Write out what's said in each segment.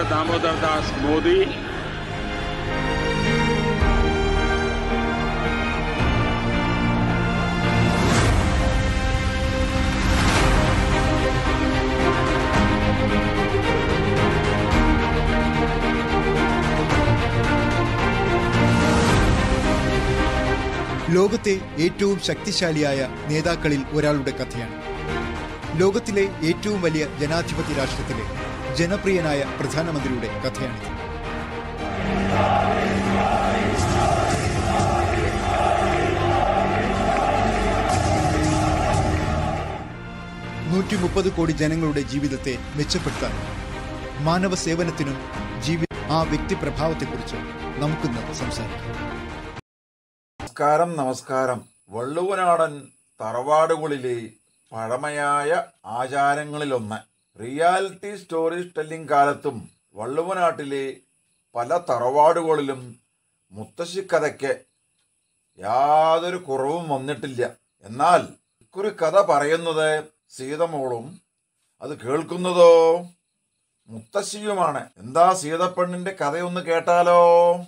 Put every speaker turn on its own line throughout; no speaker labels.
दामोदर दास मोदी
ലോകത്തെ ഏറ്റവും ശക്തിശാലിയായ നേതാക്കളിൽ ഒരാളുടെ കഥയാണ് ലോകത്തിലെ ഏറ്റവും വലിയ ജനാധിപത്യ രാഷ്ട്രത്തിലെ ജനപ്രിയനായ പ്രധാനമന്ത്രിയുടെ കഥയാണിത് നൂറ്റി മുപ്പത് കോടി ജനങ്ങളുടെ ജീവിതത്തെ മെച്ചപ്പെടുത്താൻ മാനവ സേവനത്തിനും ജീവി ആ വ്യക്തിപ്രഭാവത്തെക്കുറിച്ച് നമുക്കിന്ന് സംസാരിക്കാം
നമസ്കാരം നമസ്കാരം വള്ളുവനാടൻ തറവാടുകളിലെ പഴമയായ ആചാരങ്ങളിലൊന്ന് റിയാലിറ്റി സ്റ്റോറി ടെല്ലിംഗ് കാലത്തും വള്ളുവനാട്ടിലെ പല തറവാടുകളിലും മുത്തശ്ശിക്കഥയ്ക്ക് യാതൊരു കുറവും വന്നിട്ടില്ല എന്നാൽ ഇക്കുറി കഥ പറയുന്നത് സീതമോളും അത് കേൾക്കുന്നതോ മുത്തശ്ശിയുമാണ് എന്താ സീതപ്പെണ്ണിന്റെ കഥയൊന്ന് കേട്ടാലോ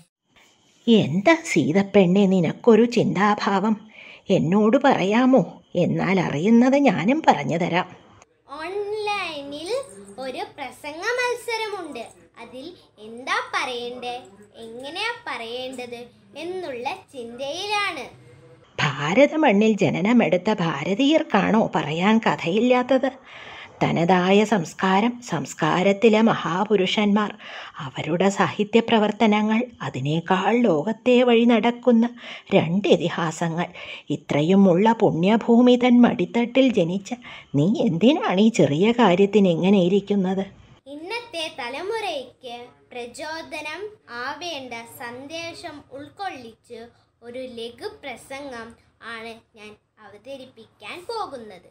എന്താ സീതപ്പെണ്ണെ നിനക്കൊരു ചിന്താഭാവം എന്നോട് പറയാമോ എന്നാൽ അറിയുന്നത് ഞാനും പറഞ്ഞു തരാം
ഓൺലൈനിൽ ഒരു പ്രസംഗ മത്സരമുണ്ട് അതിൽ എന്താ പറയണ്ടേ എങ്ങനെയാ പറയേണ്ടത് എന്നുള്ള ചിന്തയിലാണ്
ഭാരത മണ്ണിൽ ജനനമെടുത്ത ഭാരതീയർക്കാണോ പറയാൻ കഥയില്ലാത്തത് തനതായ സംസ്കാരം സംസ്കാരത്തിലെ മഹാപുരുഷന്മാർ അവരുടെ സാഹിത്യ പ്രവർത്തനങ്ങൾ അതിനേക്കാൾ ലോകത്തെ വഴി നടക്കുന്ന രണ്ട് ഇതിഹാസങ്ങൾ ഇത്രയുമുള്ള പുണ്യഭൂമി തൻ മടിത്തട്ടിൽ ജനിച്ച നീ എന്തിനാണ് ഈ ചെറിയ കാര്യത്തിന് എങ്ങനെ ഇരിക്കുന്നത്
ഇന്നത്തെ തലമുറയ്ക്ക് പ്രചോദനം ആവേണ്ട സന്ദേശം ഉൾക്കൊള്ളിച്ച് ഒരു ലഘു പ്രസംഗം ആണ് ഞാൻ അവതരിപ്പിക്കാൻ പോകുന്നത്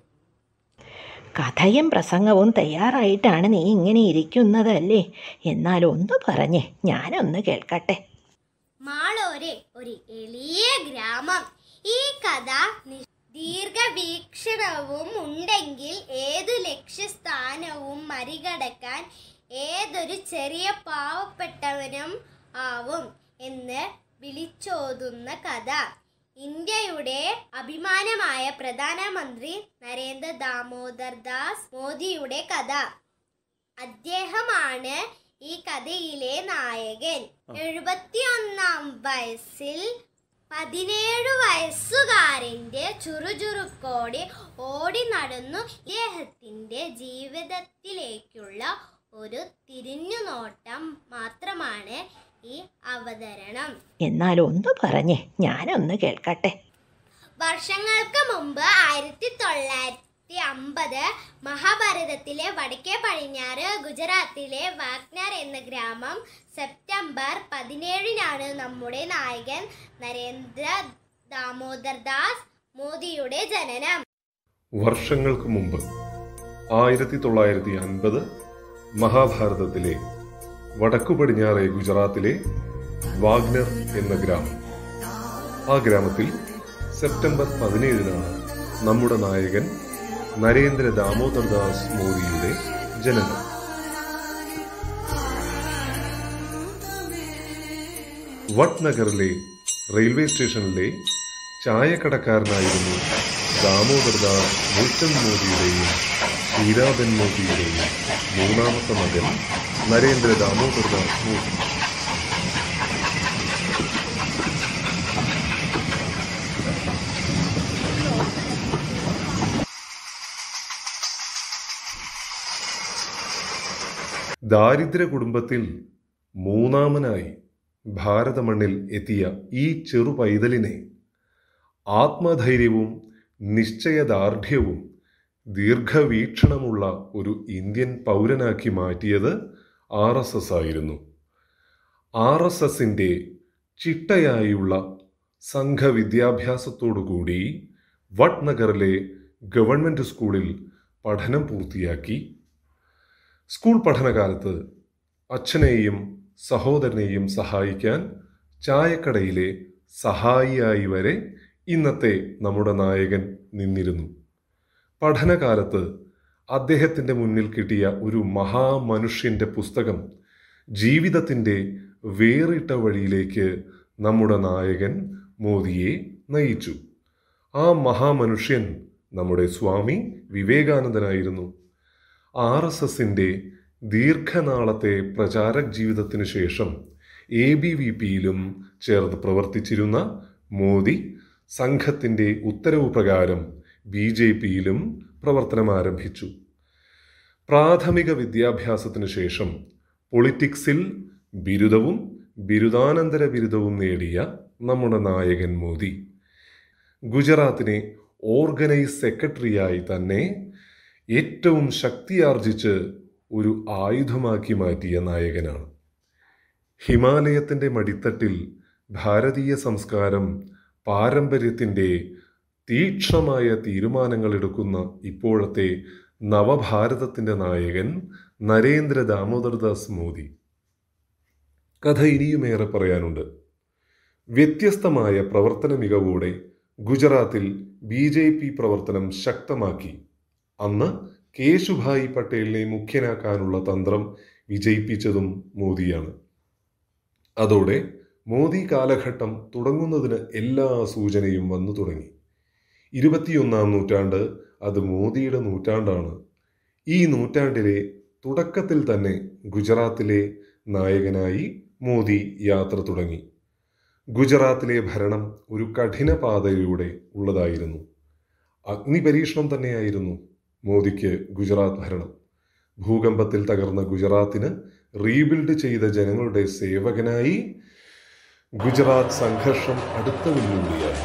കഥയും പ്രസംഗവും തയ്യാറായിട്ടാണ് നീ ഇങ്ങനെ ഇരിക്കുന്നതല്ലേ എന്നാൽ ഒന്ന് പറഞ്ഞേ ഞാനൊന്ന് കേൾക്കട്ടെ
മാളോരെ ഒരു എളിയ ഗ്രാമം ഈ കഥ നി- ദീർഘവീക്ഷണവും ഉണ്ടെങ്കിൽ ഏതു ലക്ഷ്യസ്ഥാനവും മറികടക്കാൻ ഏതൊരു ചെറിയ പാവപ്പെട്ടവനും ആവും എന്ന് വിളിച്ചോതുന്ന കഥ ഇന്ത്യയുടെ അഭിമാനമായ പ്രധാനമന്ത്രി നരേന്ദ്ര ദാമോദർ ദാസ് മോദിയുടെ കഥ അദ്ദേഹമാണ് ഈ കഥയിലെ നായകൻ എഴുപത്തിയൊന്നാം വയസ്സിൽ പതിനേഴു വയസ്സുകാരൻ്റെ ചുറുചുറുക്കോടെ ഓടി നടന്നു ഇദ്ദേഹത്തിൻ്റെ ജീവിതത്തിലേക്കുള്ള ഒരു തിരിഞ്ഞുനോട്ടം മാത്രമാണ് ഈ അവതരണം
എന്നാൽ ഒന്ന് പറഞ്ഞേ ഞാനൊന്ന് കേൾക്കട്ടെ
വർഷങ്ങൾക്ക് മുമ്പ് ആയിരത്തി തൊള്ളായിരത്തി അമ്പത് മഹാഭാരതത്തിലെ വടക്കേ പടിഞ്ഞാറ് ഗുജറാത്തിലെ വാഗ്നർ എന്ന ഗ്രാമം സെപ്റ്റംബർ പതിനേഴിനാണ് നമ്മുടെ നായകൻ നരേന്ദ്ര ദാമോദർ ദാസ് മോദിയുടെ ജനനം
വർഷങ്ങൾക്ക് മുമ്പ് ആയിരത്തി തൊള്ളായിരത്തി അൻപത് മഹാഭാരതത്തിലെ വടക്കു പടിഞ്ഞാറെ ഗുജറാത്തിലെ വാഗ്നർ എന്ന ഗ്രാമം ആ ഗ്രാമത്തിൽ സെപ്റ്റംബർ പതിനേഴിനാണ് നമ്മുടെ നായകൻ നരേന്ദ്ര ദാമോദർ ദാസ് മോദിയുടെ ജനനം വട്നഗറിലെ റെയിൽവേ സ്റ്റേഷനിലെ ചായക്കടക്കാരനായിരുന്നു ദാമോദർ ദാസ് മൂൽചന്ദ് മോദിയുടെയും ഹീരാബൻ മോദിയുടെയും മൂന്നാമത്തെ മകൻ നരേന്ദ്ര ദാമോദർ ദാസ് മോദി ദാരിദ്ര്യ കുടുംബത്തിൽ മൂന്നാമനായി ഭാരതമണ്ണിൽ എത്തിയ ഈ ചെറു പൈതലിനെ ആത്മധൈര്യവും നിശ്ചയദാർഢ്യവും ദീർഘവീക്ഷണമുള്ള ഒരു ഇന്ത്യൻ പൗരനാക്കി മാറ്റിയത് ആർ എസ് എസ് ആയിരുന്നു ആർ എസ് എസിൻ്റെ ചിട്ടയായുള്ള സംഘവിദ്യാഭ്യാസത്തോടുകൂടി വട്നഗറിലെ ഗവൺമെൻറ് സ്കൂളിൽ പഠനം പൂർത്തിയാക്കി സ്കൂൾ പഠനകാലത്ത് അച്ഛനെയും സഹോദരനെയും സഹായിക്കാൻ ചായക്കടയിലെ സഹായിയായി വരെ ഇന്നത്തെ നമ്മുടെ നായകൻ നിന്നിരുന്നു പഠനകാലത്ത് അദ്ദേഹത്തിൻ്റെ മുന്നിൽ കിട്ടിയ ഒരു മഹാമനുഷ്യൻ്റെ പുസ്തകം ജീവിതത്തിൻ്റെ വേറിട്ട വഴിയിലേക്ക് നമ്മുടെ നായകൻ മോദിയെ നയിച്ചു ആ മഹാമനുഷ്യൻ നമ്മുടെ സ്വാമി വിവേകാനന്ദനായിരുന്നു ആർ എസ് എസിൻ്റെ ദീർഘനാളത്തെ പ്രചാരക് ജീവിതത്തിനു ശേഷം എ ബി വി പിയിലും ചേർന്ന് പ്രവർത്തിച്ചിരുന്ന മോദി സംഘത്തിൻ്റെ ഉത്തരവ് പ്രകാരം ബി ജെ പിയിലും പ്രവർത്തനം ആരംഭിച്ചു പ്രാഥമിക വിദ്യാഭ്യാസത്തിനു ശേഷം പൊളിറ്റിക്സിൽ ബിരുദവും ബിരുദാനന്തര ബിരുദവും നേടിയ നമ്മുടെ നായകൻ മോദി ഗുജറാത്തിനെ ഓർഗനൈസ് സെക്രട്ടറിയായി തന്നെ ഏറ്റവും ശക്തിയാർജിച്ച് ഒരു ആയുധമാക്കി മാറ്റിയ നായകനാണ് ഹിമാലയത്തിൻ്റെ മടിത്തട്ടിൽ ഭാരതീയ സംസ്കാരം പാരമ്പര്യത്തിൻ്റെ തീക്ഷണമായ തീരുമാനങ്ങൾ എടുക്കുന്ന ഇപ്പോഴത്തെ നവഭാരതത്തിൻ്റെ നായകൻ നരേന്ദ്ര ദാമോദർദാസ് മോദി കഥ ഇനിയുമേറെ പറയാനുണ്ട് വ്യത്യസ്തമായ പ്രവർത്തന മികവോടെ ഗുജറാത്തിൽ ബി ജെ പി പ്രവർത്തനം ശക്തമാക്കി അന്ന് കേശുഭായി പട്ടേലിനെ മുഖ്യനാക്കാനുള്ള തന്ത്രം വിജയിപ്പിച്ചതും മോദിയാണ് അതോടെ മോദി കാലഘട്ടം തുടങ്ങുന്നതിന് എല്ലാ സൂചനയും വന്നു തുടങ്ങി ഇരുപത്തിയൊന്നാം നൂറ്റാണ്ട് അത് മോദിയുടെ നൂറ്റാണ്ടാണ് ഈ നൂറ്റാണ്ടിലെ തുടക്കത്തിൽ തന്നെ ഗുജറാത്തിലെ നായകനായി മോദി യാത്ര തുടങ്ങി ഗുജറാത്തിലെ ഭരണം ഒരു കഠിന പാതയിലൂടെ ഉള്ളതായിരുന്നു അഗ്നിപരീക്ഷണം തന്നെയായിരുന്നു മോദിക്ക് ഗുജറാത്ത് ഭരണം ഭൂകമ്പത്തിൽ തകർന്ന ഗുജറാത്തിന് റീബിൽഡ് ചെയ്ത ജനങ്ങളുടെ സേവകനായി ഗുജറാത്ത് സംഘർഷം അടുത്ത വെല്ലുവിളിയായി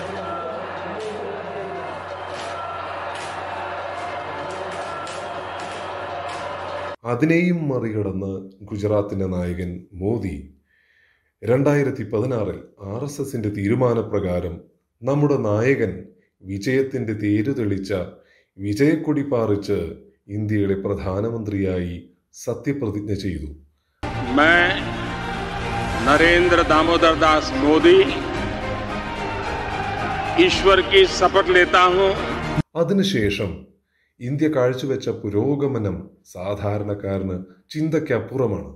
അതിനെയും മറികടന്ന് ഗുജറാത്തിന്റെ നായകൻ മോദി രണ്ടായിരത്തി പതിനാറിൽ ആർ എസ് എസിന്റെ തീരുമാനപ്രകാരം നമ്മുടെ നായകൻ വിജയത്തിന്റെ തേരു തെളിച്ച വിജയക്കൊടി പാറിച്ച് ഇന്ത്യയുടെ പ്രധാനമന്ത്രിയായി സത്യപ്രതിജ്ഞ ചെയ്തു
मैं नरेंद्र दामोदर दास मोदी ईश्वर की शपथ लेता हूं
അതിനുശേഷം ഇന്ത്യ കാഴ്ചവെച്ച പുരോഗമനം സാധാരണക്കാരന് ചിന്തയ്ക്കപ്പുറമാണ്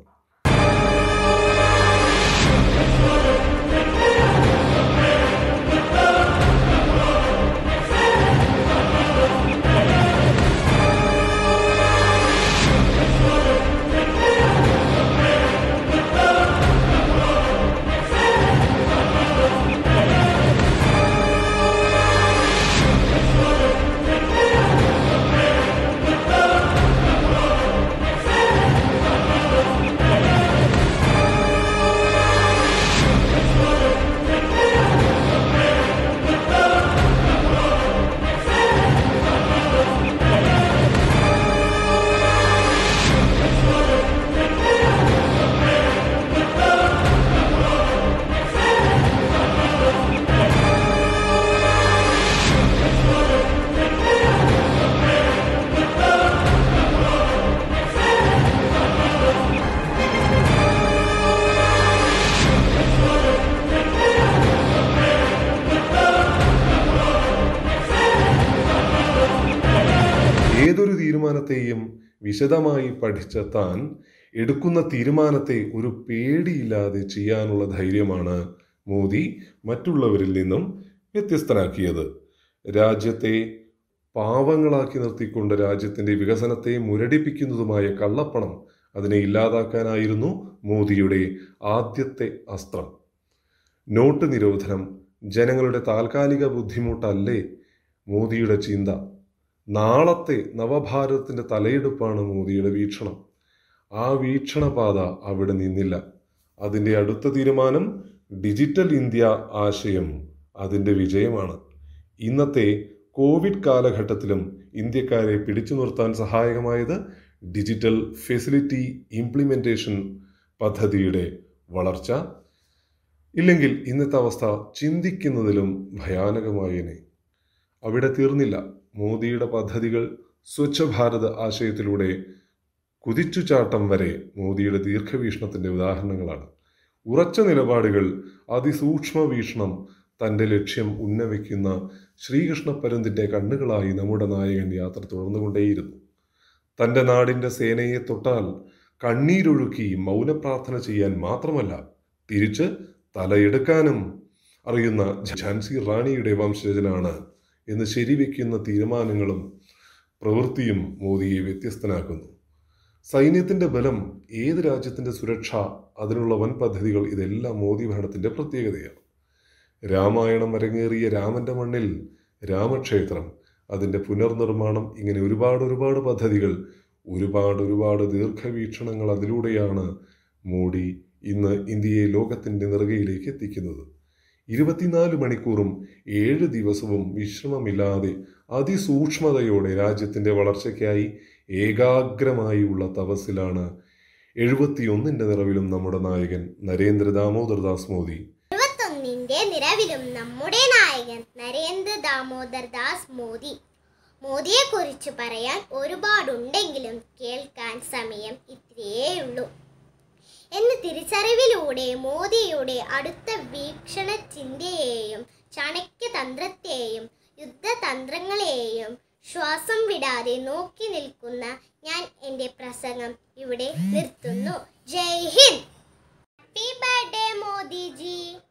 ഏതൊരു തീരുമാനത്തെയും വിശദമായി പഠിച്ച താൻ എടുക്കുന്ന തീരുമാനത്തെ ഒരു പേടിയില്ലാതെ ചെയ്യാനുള്ള ധൈര്യമാണ് മോദി മറ്റുള്ളവരിൽ നിന്നും വ്യത്യസ്തനാക്കിയത് രാജ്യത്തെ പാവങ്ങളാക്കി നിർത്തിക്കൊണ്ട് രാജ്യത്തിന്റെ വികസനത്തെ മുരടിപ്പിക്കുന്നതുമായ കള്ളപ്പണം അതിനെ ഇല്ലാതാക്കാനായിരുന്നു മോദിയുടെ ആദ്യത്തെ അസ്ത്രം നോട്ട് നിരോധനം ജനങ്ങളുടെ താൽക്കാലിക ബുദ്ധിമുട്ടല്ലേ മോദിയുടെ ചിന്ത നാളത്തെ നവഭാരതത്തിന്റെ തലയെടുപ്പാണ് മോദിയുടെ വീക്ഷണം ആ വീക്ഷണപാത അവിടെ നിന്നില്ല അതിൻ്റെ അടുത്ത തീരുമാനം ഡിജിറ്റൽ ഇന്ത്യ ആശയം അതിൻ്റെ വിജയമാണ് ഇന്നത്തെ കോവിഡ് കാലഘട്ടത്തിലും ഇന്ത്യക്കാരെ പിടിച്ചു നിർത്താൻ സഹായകമായത് ഡിജിറ്റൽ ഫെസിലിറ്റി ഇംപ്ലിമെൻറ്റേഷൻ പദ്ധതിയുടെ വളർച്ച ഇല്ലെങ്കിൽ ഇന്നത്തെ അവസ്ഥ ചിന്തിക്കുന്നതിലും ഭയാനകമായേനെ അവിടെ തീർന്നില്ല മോദിയുടെ പദ്ധതികൾ സ്വച്ഛ ഭാരത് ആശയത്തിലൂടെ കുതിച്ചുചാട്ടം വരെ മോദിയുടെ ദീർഘവീക്ഷണത്തിന്റെ ഉദാഹരണങ്ങളാണ് ഉറച്ച നിലപാടുകൾ അതിസൂക്ഷ്മ വീക്ഷണം തന്റെ ലക്ഷ്യം ഉന്നമിക്കുന്ന ശ്രീകൃഷ്ണ പരുന്തിന്റെ കണ്ണുകളായി നമ്മുടെ നായകൻ യാത്ര തുടർന്നുകൊണ്ടേയിരുന്നു തന്റെ നാടിന്റെ സേനയെ തൊട്ടാൽ കണ്ണീരൊഴുക്കി മൗനപ്രാർത്ഥന ചെയ്യാൻ മാത്രമല്ല തിരിച്ച് തലയെടുക്കാനും അറിയുന്ന ഝാൻസി റാണിയുടെ വംശജനാണ് എന്ന് ശരിവെക്കുന്ന തീരുമാനങ്ങളും പ്രവൃത്തിയും മോദിയെ വ്യത്യസ്തനാക്കുന്നു സൈന്യത്തിന്റെ ബലം ഏത് രാജ്യത്തിന്റെ സുരക്ഷ അതിനുള്ള വൻ പദ്ധതികൾ ഇതെല്ലാം മോദി ഭരണത്തിന്റെ പ്രത്യേകതയാണ് രാമായണം അരങ്ങേറിയ രാമന്റെ മണ്ണിൽ രാമക്ഷേത്രം അതിന്റെ പുനർനിർമ്മാണം ഇങ്ങനെ ഒരുപാട് ഒരുപാട് പദ്ധതികൾ ഒരുപാട് ഒരുപാട് ദീർഘവീക്ഷണങ്ങൾ അതിലൂടെയാണ് മോഡി ഇന്ന് ഇന്ത്യയെ ലോകത്തിന്റെ നെറുകയിലേക്ക് എത്തിക്കുന്നത് ഇരുപത്തിനാല് മണിക്കൂറും ഏഴ് ദിവസവും വിശ്രമമില്ലാതെ അതിസൂക്ഷ്മതയോടെ രാജ്യത്തിന്റെ വളർച്ചയ്ക്കായി ഏകാഗ്രമായുള്ള തപസ്സിലാണ് എഴുപത്തിയൊന്നിന്റെ നിറവിലും നമ്മുടെ നായകൻ നരേന്ദ്ര ദാമോദർദാസ് മോദി
ഇരുപത്തൊന്നിന്റെ നിറവിലും നമ്മുടെ നായകൻ നരേന്ദ്ര ദാമോദർ ദാസ് മോദി മോദിയെ കുറിച്ച് പറയാൻ ഒരുപാടുണ്ടെങ്കിലും കേൾക്കാൻ സമയം ഇത്രയേയുള്ളൂ എന്ന് തിരിച്ചറിവിലൂടെ മോദിയുടെ അടുത്ത വീക്ഷണ ചിന്തയെയും ചാണക്യതന്ത്രത്തെയും യുദ്ധതന്ത്രങ്ങളെയും ശ്വാസം വിടാതെ നോക്കി നിൽക്കുന്ന ഞാൻ എൻ്റെ പ്രസംഗം ഇവിടെ നിർത്തുന്നു ജയ് ഹിന്ദ് ഹാപ്പി ബർത്ത്ഡേ മോദിജി